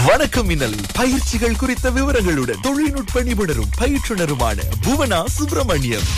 வணக்கம் மின்னல் பயிற்சிகள் குறித்த விவரங்களுடன் தொழில்நுட்ப நிபுணரும் பயிற்றுனருமான புவனா சுப்பிரமணியம்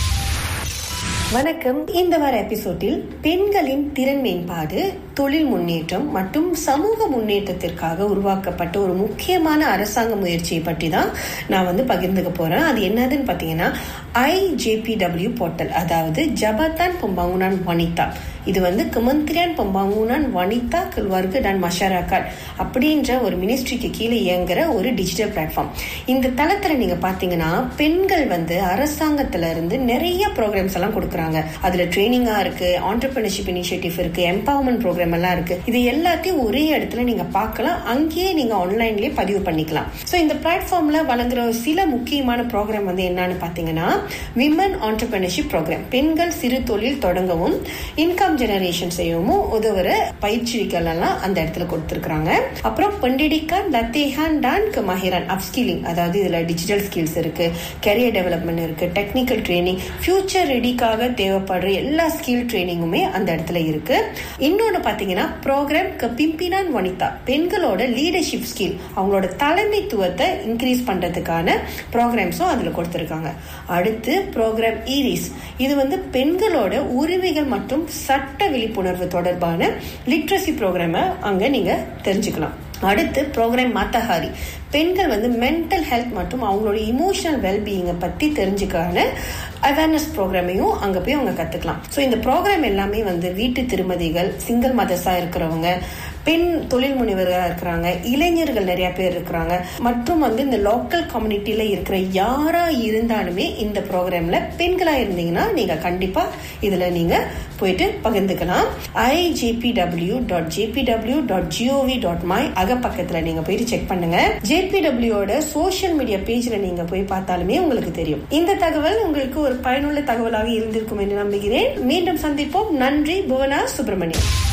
வணக்கம் இந்த வார எபிசோடில் பெண்களின் திறன் மேம்பாடு தொழில் முன்னேற்றம் மற்றும் சமூக முன்னேற்றத்திற்காக உருவாக்கப்பட்ட ஒரு முக்கியமான அரசாங்க முயற்சியை பற்றி தான் நான் வந்து பகிர்ந்துக்க போறேன் அது என்னதுன்னு பார்த்தீங்கன்னா ஐஜேபிடபிள்யூ போர்ட்டல் அதாவது ஜபத்தான் பம்பாங்குனான் வனிதா இது வந்து கமந்திரியான் பம்பாங்குனான் வனிதா கில்வர்கு டான் மஷாராக்காட் அப்படின்ற ஒரு மினிஸ்ட்ரிக்கு கீழே இயங்குற ஒரு டிஜிட்டல் பிளாட்ஃபார்ம் இந்த தளத்துல நீங்க பாத்தீங்கன்னா பெண்கள் வந்து அரசாங்கத்துல இருந்து நிறைய ப்ரோக்ராம்ஸ் எல்லாம் கொடுக்குறாங்க அதுல ட்ரைனிங்கா இருக்கு ஆண்டர்பிரினர்ஷிப் இனிஷியேட்டிவ் இருக்கு எம்பவர்மெண்ட் ப்ரோக்ராம் எல்லாம் இருக்கு இது எல்லாத்தையும் ஒரே இடத்துல நீங்க பார்க்கலாம் அங்கேயே நீங்க ஆன்லைன்லயே பதிவு பண்ணிக்கலாம் சோ இந்த பிளாட்ஃபார்ம்ல வழங்குற சில முக்கியமான ப்ரோக்ராம் வந்து என்னன்னு பாத்தீங்கன்னா விமன் ஆண்டர்பிரினர்ஷிப் ப்ரோக்ராம் பெண்கள் சிறு தொழில் தொடங்கவும் இன்கம் ஜெனரேஷன் செய்யவும் உதவுற பயிற்சிகள் எல்லாம் அந்த இடத்துல கொடுத்திருக்காங்க அப்புறம் பண்டிடிகான் லத்தேஹான் டான் மஹிரான் அப்ஸ்கில்லிங் அதாவது இதுல டிஜிட்டல் ஸ்கில்ஸ் இருக்கு கெரியர் டெவலப்மெண்ட் இருக்கு டெக்னிக்கல் ட்ரைனிங் ஃபியூச்சர் ரெடிக்காக தேவைப்படுற எல்லா ஸ்கில் ட்ரைனிங்குமே அந்த இடத்துல இருக்கு இன்னொன்னு பாத்தீங்கன்னா ப்ரோக்ராம் பிம்பினான் வனிதா பெண்களோட லீடர்ஷிப் ஸ்கில் அவங்களோட தலைமைத்துவத்தை இன்க்ரீஸ் பண்றதுக்கான ப்ரோக்ராம்ஸும் அதுல கொடுத்திருக்காங்க அடுத்து ப்ரோக்ராம் ஈரிஸ் இது வந்து பெண்களோட உரிமைகள் மற்றும் சட்ட விழிப்புணர்வு தொடர்பான லிட்ரஸி ப்ரோக்ராமை அங்க நீங்க தெரிஞ்சுக்கலாம் அடுத்து ப்ரோக்ராம் மாத்தஹாரி பெண்கள் வந்து மென்டல் ஹெல்த் மற்றும் அவங்களோட இமோஷனல் வெல்பீயிங்கை பத்தி தெரிஞ்சுக்கான அவேர்னஸ் ப்ரோக்ராமையும் அங்க போய் அவங்க கத்துக்கலாம் ஸோ இந்த ப்ரோக்ராம் எல்லாமே வந்து வீட்டு திருமதிகள் சிங்கிள் மதர்ஸா இருக்கிறவங்க பெண் தொழில் முனைவர்களா இருக்கிறாங்க இளைஞர்கள் நிறைய பேர் இருக்கிறாங்க மற்றும் வந்து இந்த லோக்கல் கம்யூனிட்டியில இருக்கிற யாரா இருந்தாலுமே இந்த ப்ரோக்ராம்ல பெண்களா இருந்தீங்கன்னா நீங்க கண்டிப்பா இதுல நீங்க போயிட்டு பகிர்ந்துக்கலாம் IJPW dot JPW dot gov dot my அகப்பக்கத்துல நீங்க போயிட்டு செக் பண்ணுங்க ஜேபிடபிள்யூட சோசியல் மீடியா பேஜ்ல நீங்க போய் பார்த்தாலுமே உங்களுக்கு தெரியும் இந்த தகவல் உங்களுக்கு ஒரு பயனுள்ள தகவலாக இருந்திருக்கும் என்று நம்புகிறேன் மீண்டும் சந்திப்போம் நன்றி புவனா சுப்பிரமணியம்